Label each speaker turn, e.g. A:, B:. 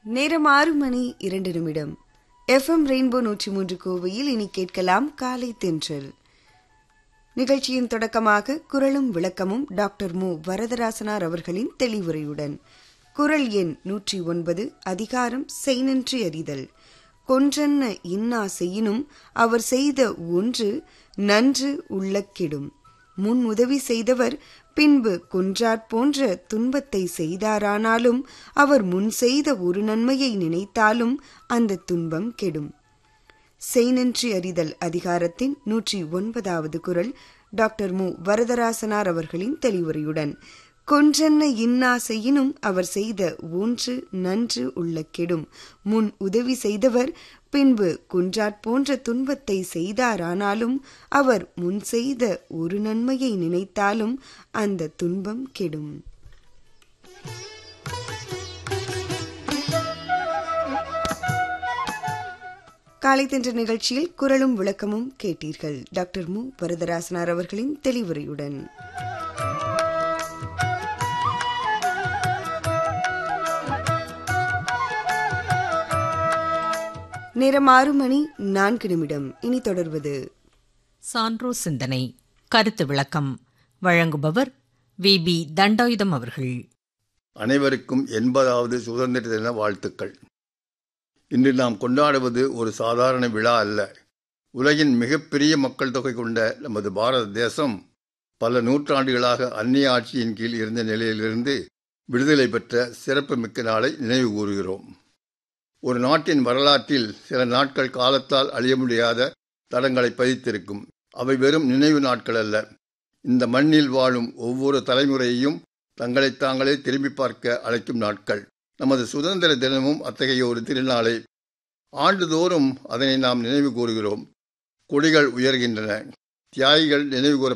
A: நேரம் ஆறு மணி இரண்டு நிமிடம் எஃப்எம் ரெயின்போ நூற்றி மூன்று கோவையில் இனி கேட்கலாம் காலை தென்றல் நிகழ்ச்சியின் தொடக்கமாக குரலும் விளக்கமும் டாக்டர் மு வரதராசனார் அவர்களின் தெளிவுரையுடன் குரல் எண் நூற்றி ஒன்பது அதிகாரம் செய்நின்றி அறிதல் கொன்றென்ன இன்னா செய்யினும் அவர் செய்த ஒன்று நன்று உள்ளக்கிடும் முன் உதவி செய்தவர் பின்பு கொன்றாற் போன்ற துன்பத்தை செய்தாரானாலும் அவர் முன் செய்த ஒரு நன்மையை நினைத்தாலும் அந்த துன்பம் கெடும் செய்நின்றி அறிதல் அதிகாரத்தின் நூற்றி ஒன்பதாவது குரல் டாக்டர் மு வரதராசனார் அவர்களின் தெளிவுரையுடன் கொன்றென்ன இன்னா செய்யினும் அவர் செய்த ஒன்று நன்று உள்ள கெடும் முன் உதவி செய்தவர் பின்பு குன்றாற் போன்ற துன்பத்தை செய்தாரானாலும் அவர் முன் செய்த ஒரு நன்மையை நினைத்தாலும் அந்த துன்பம் கெடும் காலை தென்ற நிகழ்ச்சியில் குரலும் விளக்கமும் கேட்டீர்கள் டாக்டர் மு வரதராசனார் அவர்களின் தெளிவுரையுடன் நேரம் ஆறு மணி நான்கு நிமிடம் இனி தொடர்வது
B: சான்றோ சிந்தனை கருத்து விளக்கம் வழங்குபவர் வி பி தண்டாயுதம் அவர்கள்
C: அனைவருக்கும் எண்பதாவது சுதந்திர தின வாழ்த்துக்கள் இன்று நாம் கொண்டாடுவது ஒரு சாதாரண விழா அல்ல உலகின் மிகப்பெரிய மக்கள் தொகை கொண்ட நமது பாரத தேசம் பல நூற்றாண்டுகளாக அந்நிய ஆட்சியின் கீழ் இருந்த நிலையிலிருந்து விடுதலை பெற்ற சிறப்புமிக்க நாளை நினைவு கூறுகிறோம் ஒரு நாட்டின் வரலாற்றில் சில நாட்கள் காலத்தால் அழிய முடியாத தடங்களை பதித்திருக்கும் அவை வெறும் நினைவு நாட்கள் அல்ல இந்த மண்ணில் வாழும் ஒவ்வொரு தலைமுறையையும் தங்களை தாங்களே திரும்பி பார்க்க அழைக்கும் நாட்கள் நமது சுதந்திர தினமும் அத்தகைய ஒரு திருநாளை ஆண்டுதோறும் அதனை நாம் நினைவு கூறுகிறோம் கொடிகள் உயர்கின்றன தியாகிகள் நினைவு